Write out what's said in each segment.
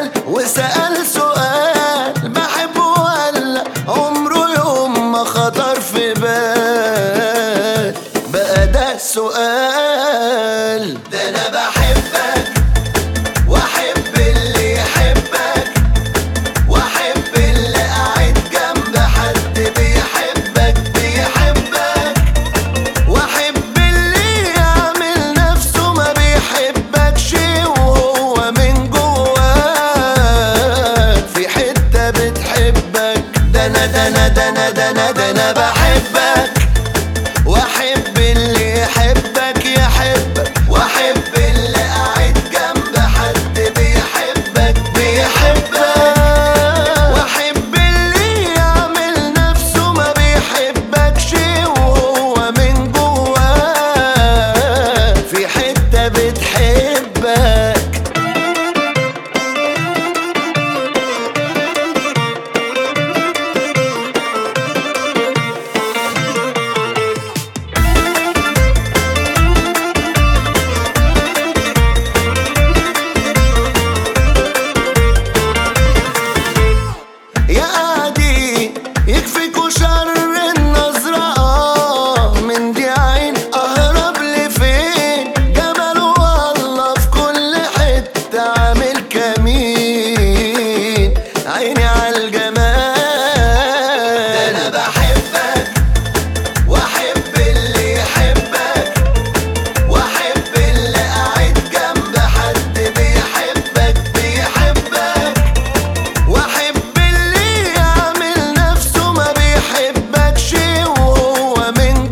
سأل وسأل سؤال بحبه ولا عمره يوم ما خطر في بال بقى ده السؤال ده انا بحبك واحب اللي يحبك واحب اللي قاعد جنب حد بيحبك بيحبك واحب اللي يعمل نفسه ما بيحبكش وهو من جواه في حتة بتحبك ده انا ده انا ده انا ده انا ده انا بحبك واحب اللي يحبك يحبك واحب اللي قاعد جنب حد بيحبك بيحبك واحب اللي يعمل نفسه ما بيحبكش وهو من جواه في حتة بتحبك يا قاعدين يكفيكوا شر النظرة آه من دي عين أهرب لفين جبل والله في كل حتة عامل كمين عيني عالجمال ده أنا بحبك وأحب اللي يحبك وأحب اللي قاعد جنب حد بيحبك بيحبك واحب اللي يعمل نفسه ما بيحبكش وهو من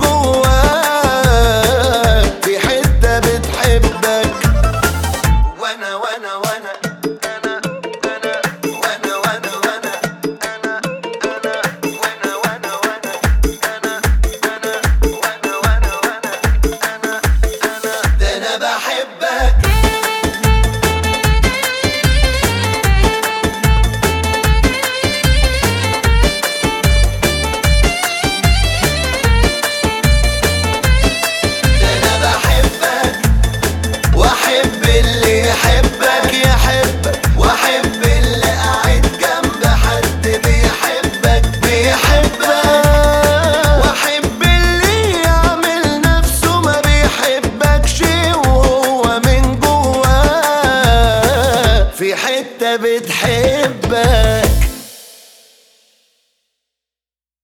جواه في حتة بتحبك وانا وانا وانا انا انا وانا وانا وانا انا انا وانا وانا وانا انا انا وانا وانا وانا انا انا ده انا بحبك ده انا بحبك واحب اللي يحبك يحبك واحب اللي قاعد جنب حد بيحبك بيحبك واحب اللي يعمل نفسه ما بيحبكش وهو من جواه في حتة بتحبك